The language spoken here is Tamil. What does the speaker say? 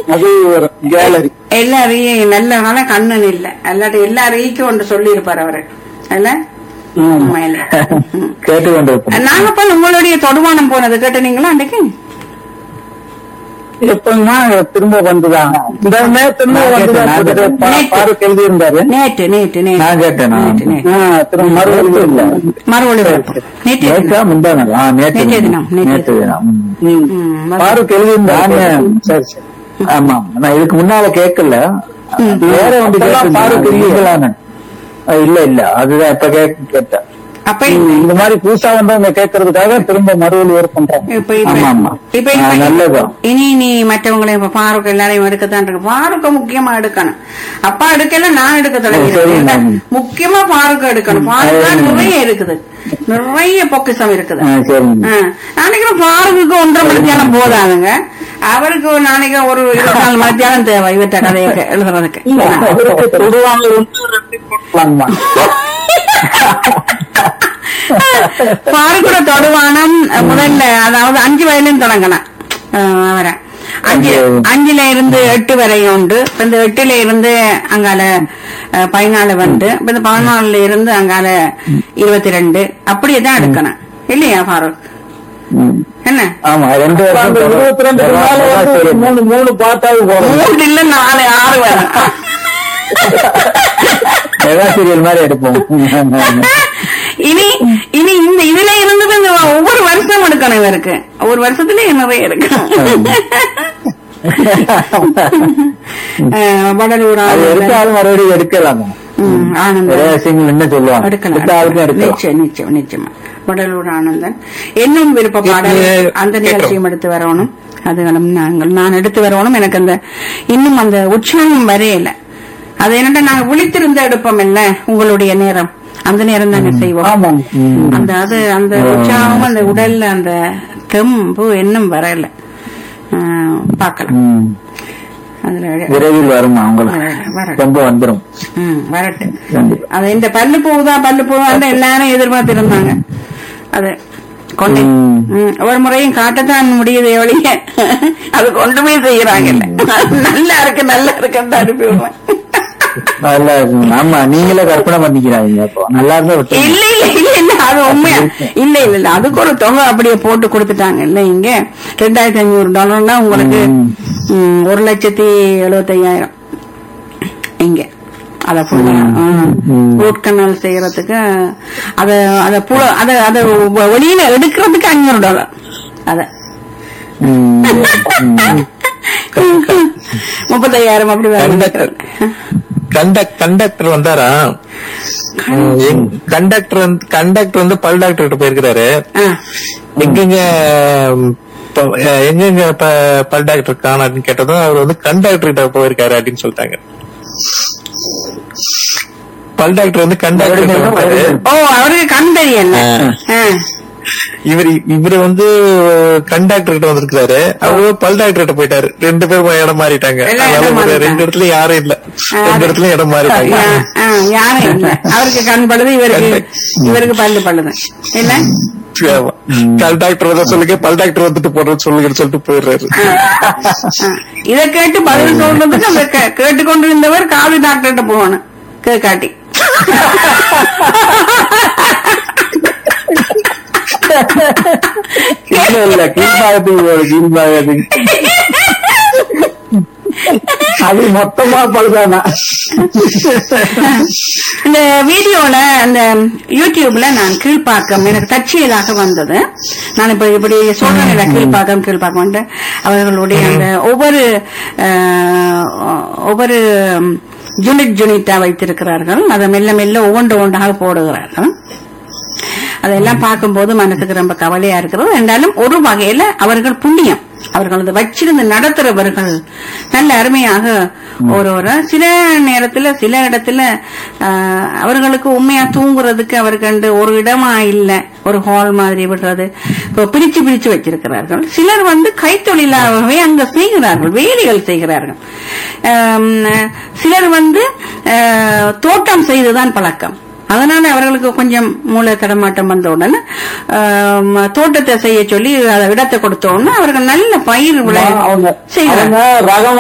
அது கேலரி எல்லாரையும் நல்ல நாள கண்ணன் இல்ல அல்லாட்டி எல்லாரையும் ஒன்று சொல்லி இருப்பார் அவரு இல்ல உண்மையில. ம். கேட்டு கொண்டிருப்போம் நாகப்பன் உங்களுடைய தொடுவானம் போனது கேட்டீங்களா அன்னைக்கு எப்பன்னா திரும்ப வந்துதான் இந்த நேரத்து வந்துதான் பாருக்கு எழுதி இருந்தாரு நேற்று நேற்று நேற்று நான் கேட்டேன் நான். நேற்று, நேற்று. ஆ, திரும்ப மறுபடியும் இல்ல மறுபடி நேற்று நேற்றா முந்தானது ஆ நேற்று நேற்றைய தினம், நேற்றைய நேற்று தினம் ம். ம், மறு- பாருக்கு எழுதி இருந்தாரு சரி சரி ஆமா நான் இதுக்கு முன்னால கேட்கல வேற வந்து பாருக்கு இல்லைங்களான்னு இல்ல இல்ல அதுதான் இப்ப கேட்க கேட்டேன் அப்ப இந்த மாதிரி புதுசா வந்தவங்க கேட்கறதுக்காக திரும்ப மறுபடியும் ஒர்க் பண்றாங்க இப்ப இப்ப ஆமா ஆமா இப்ப ஆ, இப்ப நல்லதுதான் இனி நீ மற்றவங்களை இப்ப பாருக்கு எல்லாரையும் எடுக்கத்தான் இருக்கு பாருக்கு முக்கியமா எடுக்கணும் அப்பா எடுக்கல நான் எடுக்க சரி, தொடங்கிட்டேன் நான். முக்கியமா பாருக்கு எடுக்கணும் பாருக்கு நிறைய இருக்குது நிறைய பொக்கிஷம் இருக்குது ஆ, சரிங்க ஆ. நாளைக்கு பாருக்குக்கு ஒன்றரை மணித்தியாலம் போதாதுங்க அவருக்கு ஒரு நாளைக்கு ஒரு இருபத்தி நாலு மணித்தியாலம் தேவை இவற்ற கதையை எழுதுறதுக்கு அவருக்கு தொடுவாங்க ஒன்று ரெண்டு போடலாமா பாருக்கூட தொடுவானம் முதல்ல அதாவது அஞ்சு வயதிலும் தொடங்கலாம் அஹ் அவரை அஞ்சு அஞ்சுல இருந்து எட்டு வரையும் உண்டு இப்ப இந்த எட்டுல இருந்து அங்கால அஹ், பதினாலு வந்து இப்ப இந்த பதினாலுல இருந்து அங்கால இருபத்தி ரெண்டு அப்படியே தான் எடுக்கணும் இல்லையா ஃபாரூக் ம். என்ன ஆமா ரெண்டு வருஷம் இருபத்தி ரெண்டு மூணு மூணு பாட்டாவது போறோம் மூணு இல்ல நாலு ஆறு வரும் மெகா சீரியல் மாதிரி எடுப்போம் இனி இனி இந்த இதுல இருந்து இந்த ஒவ்வொரு வருஷம் எடுக்கணும் இவருக்கு ஒவ்வொரு வருஷத்துல நிறைய இருக்கு அஹ், வடலூர் அது ஆனந்தன். எடுத்தாலும் மறுபடியும் எடுக்கலாம் ம், ஆனந்தன் ஒரே சிங்கிள் என்ன சொல்லுவாங்க எடுக்கலாம் எடுத்த ஆளுக்கும் எடுக்கலாம் நிச்சயம் நிச்சயம் நிச்சயமா வடலூர் ஆனந்தன் என்னும் விருப்ப பாடல் இது அந்த நிகழ்ச்சியும் எடுத்து வரணும் அதுகளும் நாங்கள் நான் எடுத்து வரணும் எனக்கு அந்த இன்னும் அந்த உற்சாகம் வரையல அது என்னடா நாங்க விழித்திருந்த எடுப்போம் இல்ல உங்களுடைய நேரம் அந்த நேரம் தானே செய்வோம் ஆமா ம். அந்த அது அந்த உற்சாகம் அந்த உடல்ல அந்த தெம்பு இன்னும் வரல ஆஹ், பார்க்கலாம் ம். அதுல விரைவில் வருமா உங்களுக்கு வரட்டும், வரட்டும். ரொம்ப வந்துரும் ம், வரட்டும் கண்டிப்பா. அது இந்த பல்லு போகுதா பல்லு போகுதா எல்லாரும் எதிர்பார்த்திருந்தாங்க அது கொண்டு ம். ம், ஒரு முறையும் காட்டத்தான் முடியுது எவளிய அது கொண்டுமே செய்யறாங்கல்ல நல்லா இருக்கு நல்லா இருக்குன்னு தான் அனுப்பி விடுவேன் நல்லா இருக்கும் ஆமா நீங்களே கற்பனை பண்ணிக்கிறாங்க அப்போ நல்லா இருந்தா விட்டு இல்ல இல்ல இல்ல இல்ல அது உண்மையா இல்ல இல்ல இல்ல அதுக்கு ஒரு தொகை அப்படியே போட்டு கொடுத்துட்டாங்க இல்ல இங்க ரெண்டாயிரத்தி ஐநூறு டாலர்னா உங்களுக்கு ம், ஒரு லட்சத்தி எழுபத்தி ஐயாயிரம் இங்க அத ஃபுல்லா ரூட் கனால் செய்யறதுக்கு அத அத புல அத அத வெ- வெளியில எடுக்கிறதுக்கு அஞ்சூறு டாலர் அத ம். ம். முப்பத்தையாயிரம் அப்படி வேற கண்டக்டர் கண்டக் கண்டக்டர் வந்தாரா கண்டக்டர் வந்து கண்டக்டர் வந்து பல் டாக்டர் கிட்ட போயிருக்கிறாரு ஆ. எங்கெங்க ம், ப- அஹ், எங்கெங்க ப- பல் டாக்டர் காணாதுன்னு கேட்டதும் அவர் வந்து கண்டக்டர் கிட்ட போயிருக்காரு அப்படின்னு சொல்லிட்டாங்க பல் டாக்டர் வந்து கண்டக்டர் கிட்ட வந்தாரு ஓ அவருக்கு கண் தெரியல ஆ. இவர் இவரு வந்து கண்டக்டர் கிட்ட வந்திருக்காரு அவரு பல் டாக்டர் கிட்ட போயிட்டாரு ரெண்டு பேரும் இடம் மாறிட்டாங்க எல்லாம் அதனால இடம் ஒரு மாறிட்டாங்க. ரெண்டு இடத்துல யாரும் இல்ல ரெண்டு இடத்துல இடம் மாறிட்டாங்க யா- ஆ, யாரும் இல்ல அவருக்கு கண் பழுது இவருக்கு இவருக்கு பல்லு பழுது இல்ல ஆமா. பல் டாக்டர் வந்தா சொல்லுங்க பல் டாக்டர் வந்துட்டு போடுறது சொல்லுங்கன்னு சொல்லிட்டு போயிடுறாரு ஆ. இத கேட்டு பதில் சொல்றதுக்கு அந்த கே- கேட்டுக்கொண்டு இருந்தவர் காது டாக்டர்கிட்ட போகணும் கேட்காட்டி இல்ல இல்ல கீழ்பாகத்துக்கு போகுது கீழ்பாகத்துக்கு அது மொத்தமா பழுதானா இந்த வீடியோல அந்த யூடியூப்ல நான் கீழ்ப்பாக்கம் எனக்கு தற்செயலாக வந்தது நான் இப்ப இப்படி சொல்றேன் கீழ்ப்பாக்கம் கீழ்ப்பாக்கம் வந்து அவர்களுடைய அந்த ஒவ்வொரு அஹ், ஒவ்வொரு யூனிட் யூனிட்டா வைத்திருக்கிறார்கள் அதை மெல்ல மெல்ல ஒவ்வொன்று ஒன்றாக போடுகிறார்கள் அதெல்லாம் பார்க்கும்போது மனசுக்கு ரொம்ப கவலையா இருக்கிறது என்றாலும் ஒரு வகையில அவர்கள் புண்ணியம் அவர்கள் அதை வச்சிருந்து நடத்துறவர்கள் நல்ல அருமையாக ஒரு ஒரு சில நேரத்துல சில இடத்துல ஆஹ், அவர்களுக்கு உண்மையா தூங்குறதுக்கு அவருக்கு ஒரு இடமா இல்ல ஒரு ஹால் மாதிரி விடுறது இப்போ பிரிச்சு பிரிச்சு வச்சிருக்கிறார்கள் சிலர் வந்து கைத்தொழிலாகவே அங்க செய்கிறார்கள் வேலைகள் செய்கிறார்கள் ஆம், சிலர் வந்து ஆஹ், தோட்டம் செய்துதான் பழக்கம் அதனால அவர்களுக்கு கொஞ்சம் மூளை தடமாட்டம் வந்த உடனே ஆம், தோட்டத்தை செய்ய சொல்லி அதை இடத்தை கொடுத்த உடனே அவர்கள் நல்ல பயிர் விளை அவங்க செய்கிறார்கள் அவங்க ரகம்